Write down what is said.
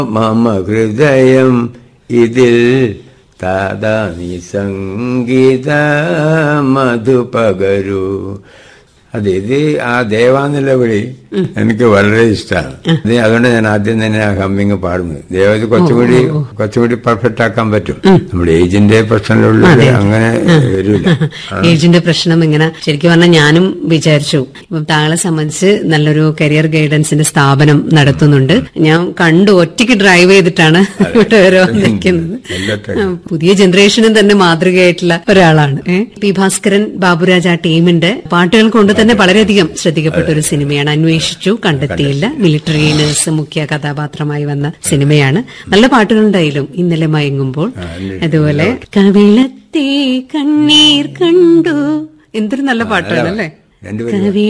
മമ ഹൃദയം ഇതിൽ താതാ നീ സംഗീത മധു പകരൂ അത് ഇത് ആ ദേവാന്നുള്ള വിളി എനിക്ക് വളരെ ഇഷ്ടമാണ് ഇത് അതുകൊണ്ട് ഞാൻ ആദ്യം തന്നെ ആ ഹമ്മിങ് പാടുന്നത് ദേവത് കുറച്ചുകൂടി കുറച്ചുകൂടി പെർഫെക്റ്റ് ആക്കാൻ പറ്റും നമ്മുടെ ഏജിന്റെ പ്രശ്നമുള്ള അങ്ങനെ വരില്ല ഏജിന്റെ പ്രശ്നം ഇങ്ങനെ ശരിക്കും പറഞ്ഞാൽ ഞാനും വിചാരിച്ചു ഇപ്പം താങ്കളെ സംബന്ധിച്ച് നല്ലൊരു കരിയർ ഗൈഡൻസിന്റെ സ്ഥാപനം നടത്തുന്നുണ്ട് ഞാൻ കണ്ടു ഒറ്റയ്ക്ക് ഡ്രൈവ് ചെയ്തിട്ടാണ് ഇവിടെ വരെ വന്നിരിക്കുന്നത് എല്ലാറ്റും ആ, പുതിയ ജനറേഷനും തന്നെ മാതൃകയായിട്ടുള്ള ഒരാളാണ് ഏ? പി ഭാസ്കരൻ ബാബുരാജ് ആ ടീമിന്റെ പാട്ടുകൾ കൊണ്ട് തന്നെ വളരെയധികം ശ്രദ്ധിക്കപ്പെട്ട ഒരു സിനിമയാണ് അന്വേഷിച്ചു കണ്ടെത്തിയില്ല മിലിറ്ററി നേഴ്സ് മുഖ്യ കഥാപാത്രമായി വന്ന സിനിമയാണ് നല്ല പാട്ടുകളുണ്ടായാലും ഇന്നലെ മയങ്ങുമ്പോൾ അതുപോലെ കവിളത്തെ കണ്ണീർ കണ്ടു എന്തൊരു നല്ല പാട്ടാണ് അല്ലേ രണ്ടുപേരും കവി